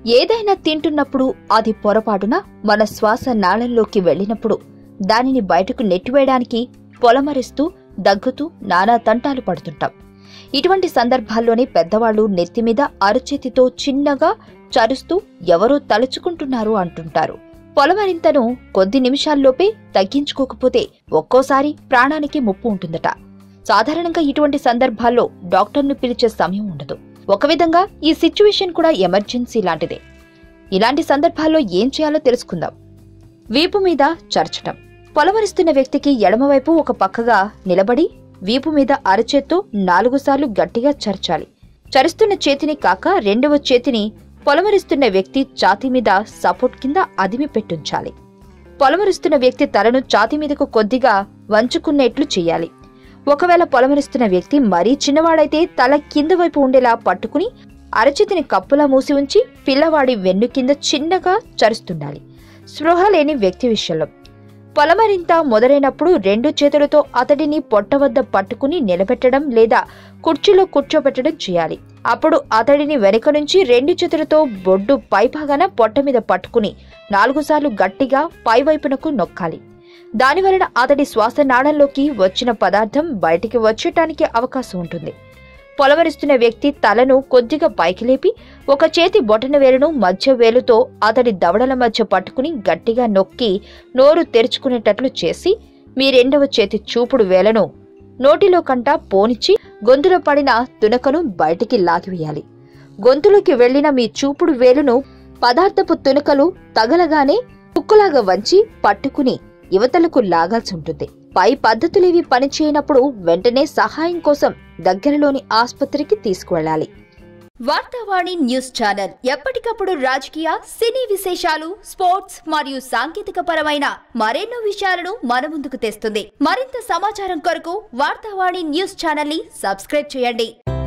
ఏదైనా తింటున్నప్పుడు అది పొరపాటున మన శ్వాస నాళంలోకి వెళ్ళినప్పుడు దానిని బయటకు నెట్టివేయడానికి పొలమరిస్తూ దగ్గుతూ నానా తంటాలు పడుతుంటాం ఇటువంటి సందర్భాల్లోనే పెద్దవాళ్లు నెత్తిమీద అరచేతితో చిన్నగా చరుస్తూ ఎవరో తలుచుకుంటున్నారు అంటుంటారు పొలమరింతను కొద్ది నిమిషాల్లోపే తగ్గించుకోకపోతే ఒక్కోసారి ప్రాణానికి ముప్పు ఉంటుందట సాధారణంగా ఇటువంటి సందర్భాల్లో డాక్టర్ను పిలిచే సమయం ఉండదు ఒక విధంగా ఈ సిచ్యువేషన్ కూడా ఎమర్జెన్సీ లాంటిదే ఇలాంటి సందర్భాల్లో ఏం చేయాలో తెలుసుకుందాం వీపు మీద చర్చటం పొలమరిస్తున్న వ్యక్తికి ఎడమవైపు ఒక పక్కగా నిలబడి వీపు మీద అరచేత్తో నాలుగు సార్లు గట్టిగా చర్చాలి చరుస్తున్న చేతిని కాక రెండవ చేతిని పొలమరిస్తున్న వ్యక్తి ఛాతీ మీద సపోర్ట్ కింద అదిమి పెట్టుంచాలి పొలమరిస్తున్న వ్యక్తి తలను ఛాతీ మీదకు కొద్దిగా వంచుకునేట్లు చేయాలి ఒకవేళ పొలమరిస్తున్న వ్యక్తి మరీ చిన్నవాడైతే తల కింద వైపు ఉండేలా పట్టుకుని అరచేతిని కప్పులా మూసి ఉంచి పిల్లవాడి వెన్ను కింద చిన్నగా చరుస్తుండాలి స్పృహ లేని వ్యక్తి విషయంలో పొలమరింత మొదలైనప్పుడు రెండు చేతులతో అతడిని పొట్ట వద్ద పట్టుకుని నిలబెట్టడం లేదా కుర్చీలో కూర్చోబెట్టడం చేయాలి అప్పుడు అతడిని వెనుక నుంచి రెండు చేతులతో బొడ్డు పైభాగాన పొట్ట మీద పట్టుకుని నాలుగు సార్లు గట్టిగా పైవైపునకు నొక్కాలి దానివలన అతడి శ్వాస నాళంలోకి వచ్చిన పదార్థం బయటికి వచ్చేటానికి అవకాశం ఉంటుంది పొలవరిస్తున్న వ్యక్తి తలను కొద్దిగా పైకి లేపి ఒక చేతి బొటన వేలును మధ్య వేలుతో అతడి దవడల మధ్య పట్టుకుని గట్టిగా నొక్కి నోరు తెరుచుకునేటట్లు చేసి మీ రెండవ చేతి చూపుడు వేలను నోటిలో కంట పోనిచ్చి గొంతులో పడిన తునకను బయటికి లాగివేయాలి గొంతులోకి వెళ్లిన మీ చూపుడు వేలును పదార్థపు తునకలు తగలగానే తుక్కులాగా వంచి పట్టుకుని యువతలకు లాగాల్సి ఉంటుంది పై పద్ధతులేవి పనిచేయనప్పుడు వెంటనే సహాయం కోసం దగ్గరలోని ఆసుపత్రికి తీసుకువెళ్ళాలి వార్తావాణి న్యూస్ ఛానల్ ఎప్పటికప్పుడు రాజకీయ సినీ విశేషాలు స్పోర్ట్స్ మరియు సాంకేతిక పరమైన మరెన్నో విషయాలను మన ముందుకు తెస్తుంది మరింత సమాచారం కొరకు వార్తావాణి న్యూస్ ఛానల్ ని సబ్స్క్రైబ్ చేయండి